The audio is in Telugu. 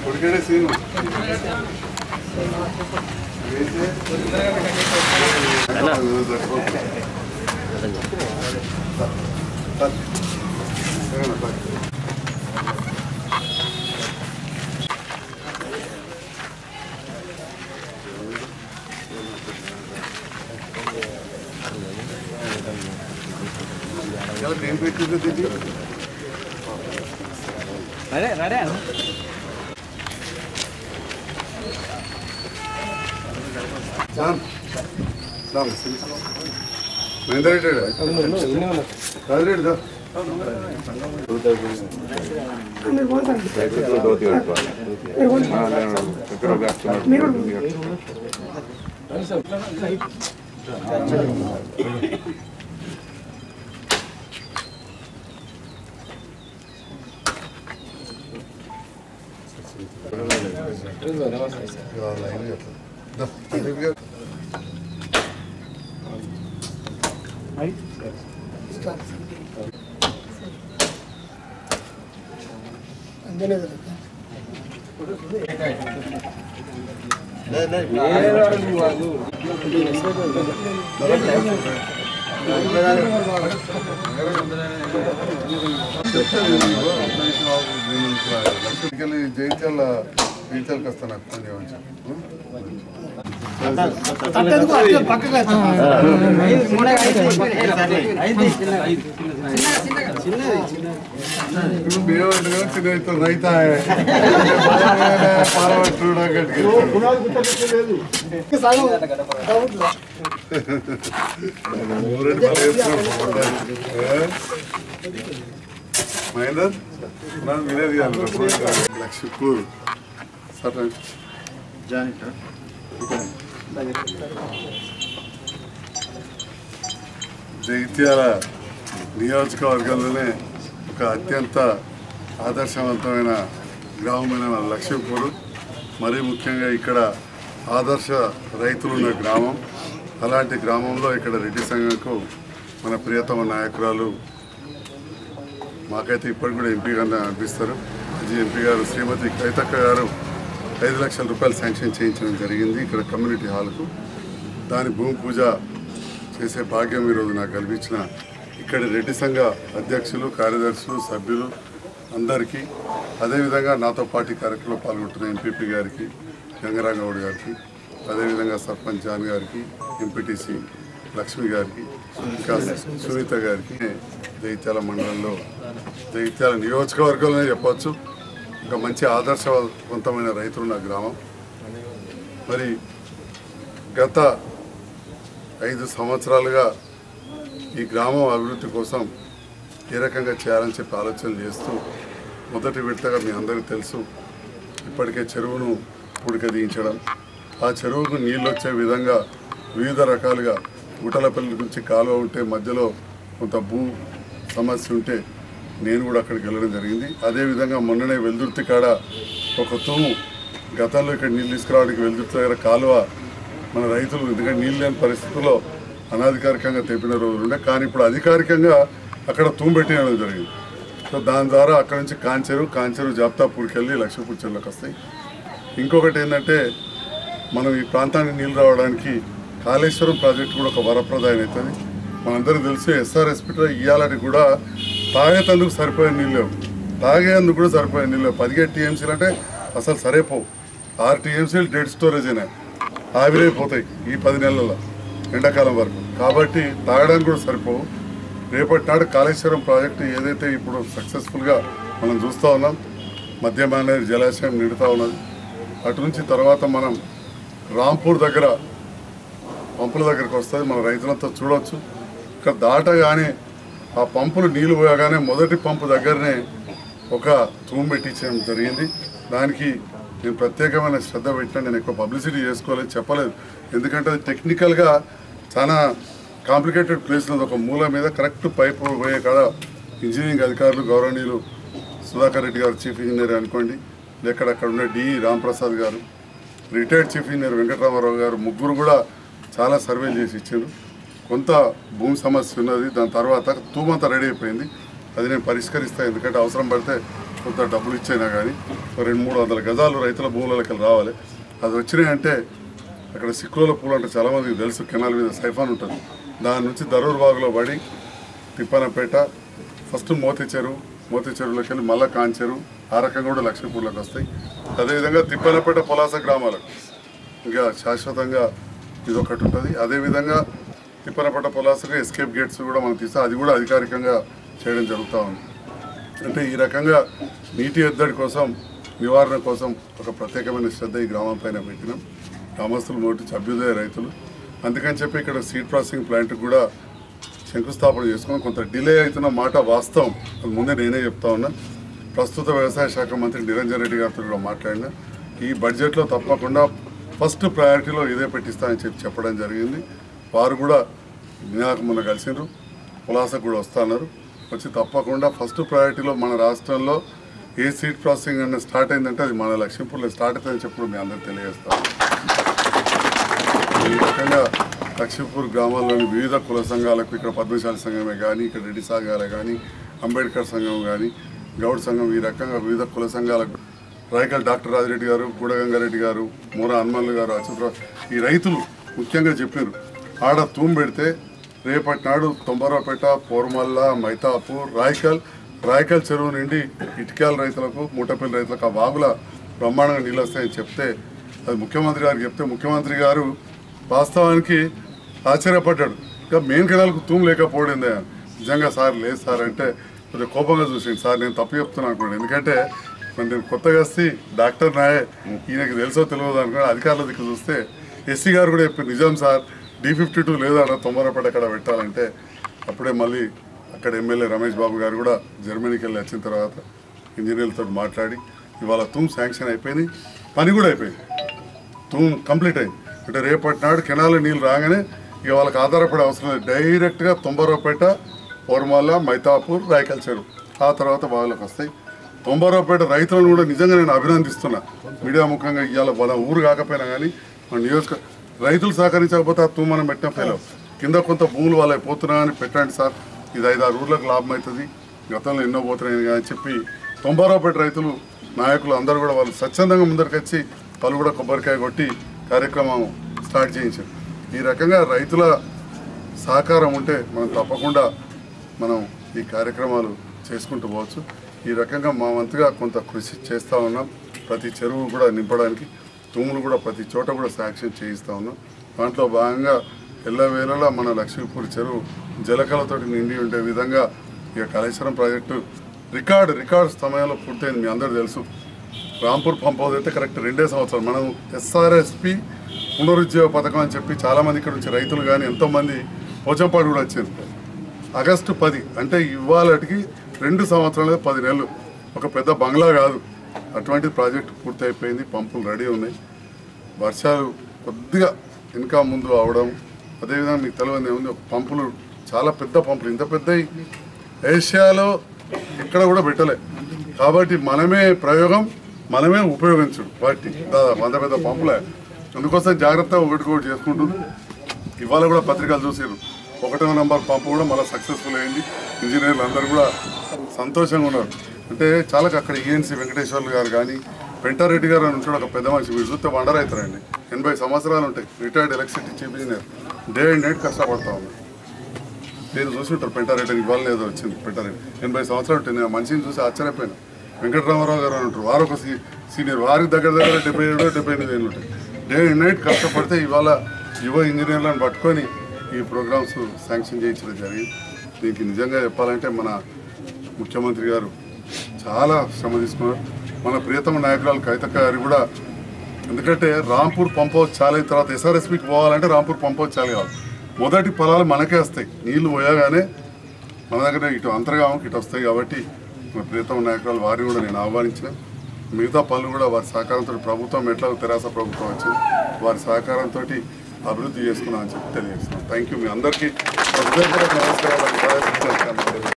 కొడుకడే సీను ఏం పెట్టిందో తెలియదు ready ready Sam. Sam. Mahender Reddy Rajareddy దా లైన్ చెప్పండి దా సందీప్ గారు లక్ష్మీకెళ్ళి జైత్యాల జైత్యాలకు వస్తాను ఫోన్ చేయమని చెప్పు. ఇప్పుడు మేము అంటే చిన్న ఇతను రైత పారవట్టుడా మహేందర్ మనం వినేది కాదు లక్ష్మీపూర్ సరే జగిత్యాల నియోజకవర్గంలోనే ఒక అత్యంత ఆదర్శవంతమైన గ్రామమైన మన లక్ష్మీపూర్ మరీ ముఖ్యంగా ఇక్కడ ఆదర్శ రైతులున్న గ్రామం అలాంటి గ్రామంలో ఇక్కడ రెడ్డి సంఘంకు మన ప్రియతమ నాయకురాలు మాకైతే ఇప్పటికి కూడా ఎంపీగా అనిపిస్తారు మాజీ ఎంపీ గారు శ్రీమతి కవితక్క గారు ఐదు లక్షల రూపాయలు శాంక్షన్ చేయించడం జరిగింది ఇక్కడ కమ్యూనిటీ హాల్కు దాని భూమి పూజ చేసే భాగ్యం ఈరోజు నాకు కల్పించిన ఇక్కడ రెడ్డి సంఘ అధ్యక్షులు కార్యదర్శులు సభ్యులు అందరికీ అదేవిధంగా నాతో పాటు ఈ కార్యక్రమంలో పాల్గొంటున్న ఎంపీపీ గారికి గంగరాంగౌడ్ గారికి అదేవిధంగా సర్పంచ్ జాన్ గారికి ఎంపీటీసీ లక్ష్మి గారికి ఇంకా సునీత గారికి జగిత్యాల మండలంలో జగిత్యాల నియోజకవర్గంలోనే చెప్పవచ్చు ఇంకా మంచి ఆదర్శవంతమైన రైతులున్న గ్రామం మరి గత ఐదు సంవత్సరాలుగా ఈ గ్రామం అభివృద్ధి కోసం ఏ రకంగా చేయాలని చెప్పి ఆలోచనలు చేస్తూ మొదటి విడతగా మీ అందరికీ తెలుసు ఇప్పటికే చెరువును పుడికదీయించడం ఆ చెరువుకు నీళ్ళు వచ్చే విధంగా వివిధ రకాలుగా గుట్టలపల్లి నుంచి కాలువ ఉంటే మధ్యలో కొంత భూ సమస్య ఉంటే నేను కూడా అక్కడికి వెళ్ళడం జరిగింది అదేవిధంగా మొన్ననే వెల్దుర్తి కాడ ఒక తూము గతంలో ఇక్కడ నీళ్ళు తీసుకురావడానికి వెల్దుర్తి దగ్గర కాలువ మన రైతులు ఎందుకంటే నీళ్ళు లేని పరిస్థితుల్లో అనాధికారికంగా తెప్పిన రోజులు ఉండే కానీ ఇప్పుడు అధికారికంగా అక్కడ తూము పెట్టినడం జరిగింది సో దాని ద్వారా అక్కడ నుంచి కాంచెరు కాంచెరు జాప్తాపూర్కి వెళ్ళి లక్ష్మీపూర్ చెరువులకు వస్తాయి ఇంకొకటి ఏంటంటే మనం ఈ ప్రాంతానికి నీళ్ళు రావడానికి కాళేశ్వరం ప్రాజెక్టు కూడా ఒక వరప్రదాయం అవుతుంది మనందరికీ తెలుసు ఎస్ఆర్ఎస్పీలో ఇయ్యాలని కూడా తాగేటందుకు సరిపోయే నీళ్ళు లేవు తాగేందుకు కూడా సరిపోయే నీళ్ళు లేవు పదిహేడు టీఎంసీలు అంటే అసలు సరిపోవు ఆరు టీఎంసీలు డెడ్ స్టోరేజ్ అయినాయి ఆవిరైపోతాయి ఈ పది నెలల్లో ఎండాకాలం వరకు కాబట్టి తాగడానికి కూడా సరిపోవు రేపటి నాడు కాళేశ్వరం ప్రాజెక్టు ఏదైతే ఇప్పుడు సక్సెస్ఫుల్గా మనం చూస్తూ ఉన్నాం మధ్య అనేది జలాశయం నిండుతూ ఉన్నది అటు నుంచి తర్వాత మనం రాంపూర్ దగ్గర పంపుల దగ్గరికి వస్తుంది మన రైతులంతా చూడవచ్చు ఇక్కడ దాటగానే ఆ పంపులు నీళ్లు పోయగానే మొదటి పంపు దగ్గరనే ఒక తూము పెట్టించడం జరిగింది దానికి నేను ప్రత్యేకమైన శ్రద్ధ పెట్టినా నేను ఎక్కువ పబ్లిసిటీ చేసుకోలేదు చెప్పలేదు ఎందుకంటే అది టెక్నికల్గా చాలా కాంప్లికేటెడ్ ప్లేస్ ఉన్నది ఒక మూల మీద కరెక్ట్ పైప్ పోయే కాడ ఇంజనీరింగ్ అధికారులు గౌరవనీయులు సుధాకర్ రెడ్డి గారు చీఫ్ ఇంజనీర్ అనుకోండి లేక అక్కడ ఉన్న డి రాంప్రసాద్ గారు రిటైర్డ్ చీఫ్ ఇంజనీర్ వెంకటరామారావు గారు ముగ్గురు కూడా చాలా సర్వేలు చేసి ఇచ్చారు కొంత భూమి సమస్య ఉన్నది దాని తర్వాత తూమంతా రెడీ అయిపోయింది అది నేను పరిష్కరిస్తాను ఎందుకంటే అవసరం పడితే కొంత డబ్బులు ఇచ్చైనా కానీ రెండు మూడు వందల గజాలు రైతుల భూములకి రావాలి అది వచ్చినాయంటే అక్కడ సిక్కుల పూలు అంటే చాలామందికి తెలుసు కెనాల్ మీద సైఫాన్ ఉంటుంది దాని నుంచి దరూర్ బాగులో పడి తిప్పనపేట ఫస్ట్ మోతి చెరువు మోతి చెరువులోకి వెళ్ళి మళ్ళా కాంచెరు ఆ రకంగా కూడా లక్ష్మీపూర్లోకి వస్తాయి అదేవిధంగా తిప్పనపేట పొలాస గ్రామాలకు ఇంకా శాశ్వతంగా ఇది ఒకటి ఉంటుంది అదేవిధంగా తిప్పనపేట పొలాసగా ఎస్కేప్ గేట్స్ కూడా మనం తీస్తాం అది కూడా అధికారికంగా చేయడం జరుగుతూ ఉంది అంటే ఈ రకంగా నీటి ఎద్దడి కోసం నివారణ కోసం ఒక ప్రత్యేకమైన శ్రద్ధ ఈ గ్రామం పైన పెట్టినాం గ్రామస్తులు నోటి అభ్యుదయ రైతులు అందుకని చెప్పి ఇక్కడ సీడ్ ప్రాసెసింగ్ ప్లాంట్ కూడా శంకుస్థాపన చేసుకుని కొంత డిలే అవుతున్న మాట వాస్తవం అది ముందే నేనే చెప్తా ఉన్నా ప్రస్తుత వ్యవసాయ శాఖ మంత్రి నిరంజన్ రెడ్డి గారితో కూడా మాట్లాడినా ఈ బడ్జెట్లో తప్పకుండా ఫస్ట్ ప్రయారిటీలో ఇదే పెట్టిస్తానని చెప్పి చెప్పడం జరిగింది వారు కూడా నాకు మొన్న కలిసిండ్రు పులాసకు కూడా వస్తున్నారు వచ్చి తప్పకుండా ఫస్ట్ ప్రయారిటీలో మన రాష్ట్రంలో ఏ సీడ్ ప్రాసెసింగ్ అన్న స్టార్ట్ అయిందంటే అది మన లక్ష్మీపూర్లో స్టార్ట్ అవుతుందని చెప్పి మీ అందరికి తెలియజేస్తాను ఈ రకంగా లక్ష్మీపూర్ గ్రామాల్లోని వివిధ కుల సంఘాలకు ఇక్కడ పద్మశాలి సంఘమే కానీ ఇక్కడ రెడ్డి సంఘాలే కానీ అంబేద్కర్ సంఘం కానీ గౌడ్ సంఘం ఈ రకంగా వివిధ కుల సంఘాలకు రాయకల్ డాక్టర్ రాజిరెడ్డి గారు గూడగంగారెడ్డి గారు మూర హనుమన్లు గారు అచ్యుతరావు ఈ రైతులు ముఖ్యంగా చెప్పారు ఆడ తూము పెడితే రేపటి నాడు తొంభరావుపేట పోర్మల్ల మైతాపూర్ రాయకల్ రాయకల్ చెరువు నుండి ఇటుకాల రైతులకు మూటపల్లి రైతులకు ఆ వాగుల బ్రహ్మాండంగా నీళ్ళు వస్తాయని చెప్తే అది ముఖ్యమంత్రి గారికి చెప్తే ముఖ్యమంత్రి గారు వాస్తవానికి ఆశ్చర్యపడ్డాడు ఇంకా మెయిన్ కెనాల్కు తూము లేకపోవడిందే నిజంగా సార్ లేదు సార్ అంటే కొద్దిగా కోపంగా చూసింది సార్ నేను తప్పు చెప్తున్నాను అనుకోండి ఎందుకంటే మరి నేను కొత్తగా వస్తే డాక్టర్ నాయే ఈయనకి తెలుసో తెలియదు అనుకుని అధికారుల దిక్కు చూస్తే ఎస్సీ గారు కూడా చెప్పారు నిజం సార్ డి ఫిఫ్టీ టూ లేదా తొంభరపేట అక్కడ పెట్టాలంటే అప్పుడే మళ్ళీ అక్కడ ఎమ్మెల్యే రమేష్ బాబు గారు కూడా జర్మనీకి వెళ్ళి వచ్చిన తర్వాత ఇంజనీర్లతో మాట్లాడి ఇవాళ తూమ్ శాంక్షన్ అయిపోయింది పని కూడా అయిపోయింది తూమ్ కంప్లీట్ అయింది అంటే రేపటి నాడు కెనాల్ నీళ్ళు రాగానే ఇక వాళ్ళకి ఆధారపడే అవసరం లేదు డైరెక్ట్గా తొంభరపేట ఓర్మాల మైతాపూర్ రాయకల్ చెరువు ఆ తర్వాత బావిలోకి వస్తాయి తొంభరపేట రైతులను కూడా నిజంగా నేను అభినందిస్తున్నా మీడియా ముఖంగా ఇవాళ మన ఊరు కాకపోయినా కానీ మన నియోజక రైతులు సహకరించకపోతే ఆ తూము మనం పెట్టిన ఫెయిల్ కింద కొంత భూములు వాళ్ళకి పోతున్నా అని పెట్టండి సార్ ఇది ఐదు ఆరు ఊర్లకు లాభం అవుతుంది గతంలో ఎన్నో పోతున్నాయని కానీ చెప్పి తొంభరావుపేట రైతులు నాయకులు అందరూ కూడా వాళ్ళు స్వచ్ఛందంగా ముందరికి వచ్చి వాళ్ళు కూడా కొబ్బరికాయ కొట్టి కార్యక్రమం స్టార్ట్ చేయించారు ఈ రకంగా రైతుల సహకారం ఉంటే మనం తప్పకుండా మనం ఈ కార్యక్రమాలు చేసుకుంటూ పోవచ్చు ఈ రకంగా మా వంతుగా కొంత కృషి చేస్తూ ఉన్నాం ప్రతి చెరువు కూడా నింపడానికి తూములు కూడా ప్రతి చోట కూడా శాంక్షన్ చేయిస్తూ ఉన్నాం దాంట్లో భాగంగా ఎల్లవేళలా మన లక్ష్మీపూర్ చెరువు జలకళతోటి నిండి ఉండే విధంగా ఇక కాళేశ్వరం ప్రాజెక్టు రికార్డు రికార్డు సమయంలో పూర్తయింది మీ అందరూ తెలుసు రాంపూర్ పంప్ హౌస్ అయితే కరెక్ట్ రెండే సంవత్సరాలు మనం ఎస్ఆర్ఎస్పి పునరుజ్జీవ పథకం అని చెప్పి చాలామంది ఇక్కడ నుంచి రైతులు కానీ ఎంతోమంది పోచంపాడు కూడా వచ్చారు ఆగస్టు పది అంటే ఇవాళకి రెండు సంవత్సరాలు పది నెలలు ఒక పెద్ద బంగ్లా కాదు అటువంటి ప్రాజెక్ట్ పూర్తి అయిపోయింది పంపులు రెడీ ఉన్నాయి వర్షాలు కొద్దిగా ఇంకా ముందు అవడం అదేవిధంగా మీకు తెలియదు ఏముంది ఒక పంపులు చాలా పెద్ద పంపులు ఇంత పెద్దవి ఏషియాలో ఎక్కడ కూడా పెట్టలే కాబట్టి మనమే ప్రయోగం మనమే ఉపయోగించుడు వాటి దాదాపు అంత పెద్ద పంపులే అందుకోసం జాగ్రత్తగా ఒకటి చేసుకుంటూ ఇవాళ కూడా పత్రికలు చూసారు ఒకటో నెంబర్ పంపు కూడా మళ్ళీ సక్సెస్ఫుల్ అయింది ఇంజనీర్లు అందరూ కూడా సంతోషంగా ఉన్నారు అంటే చాలా అక్కడ ఈఎన్సీ వెంకటేశ్వర్లు గారు కానీ పెంటారెడ్డి గారు అని ఉంటాడు ఒక పెద్ద మనిషి మీరు చూస్తే వండర్ అవుతారండి ఎనభై సంవత్సరాలు ఉంటాయి retired electricity chief engineer day and night కష్టపడతా ఉన్నారు మీరు చూసి ఉంటారు పెంటారెడ్డి ఇవాళ ఏదో వచ్చింది పెంటారెడ్డి ఎనభై సంవత్సరాలు ఉంటాయి నేను ఆ మనిషిని చూసి ఆశ్చర్యపోయాను వెంకటరామారావు గారు అని ఉంటారు వారు ఒక సీ- సీనియర్ వారికి దగ్గర దగ్గర డెబ్బై ఏడు డెబ్బై ఎనిమిది ఏళ్ళు ఉంటాయి డే అండ్ నైట్ కష్టపడితే ఇవాళ యువ ఇంజనీర్లను పట్టుకొని ఈ ప్రోగ్రామ్స్ శాంక్షన్ చేయించడం జరిగింది దీనికి నిజంగా చెప్పాలంటే మన ముఖ్యమంత్రి గారు చాలా శ్రమ తీసుకున్నారు మన ప్రియతమ నాయకురాలు కవితక్క గారు కూడా ఎందుకంటే రాంపూర్ పంప్ హౌస్ చాలా అయిన తర్వాత ఎస్ఆర్ఎస్పికి పోవాలంటే రాంపూర్ పంప్ హౌస్ చాలా కావాలి మొదటి పొలాలు మనకే వస్తాయి నీళ్లు పోయగానే మన దగ్గర ఇటు అంతర్గామకి ఇటు వస్తాయి కాబట్టి మన ప్రియతమ నాయకురాలు వారిని కూడా నేను ఆహ్వానించిన మిగతా పనులు కూడా వారి సహకారంతో ప్రభుత్వం ఎట్లా తెరాస ప్రభుత్వం వచ్చింది వారి సహకారంతో అభివృద్ధి చేసుకున్నామని చెప్పి తెలియజేస్తున్నాను థ్యాంక్ యూ మీ అందరికీ హృదయపూర్వక నమస్కారాలు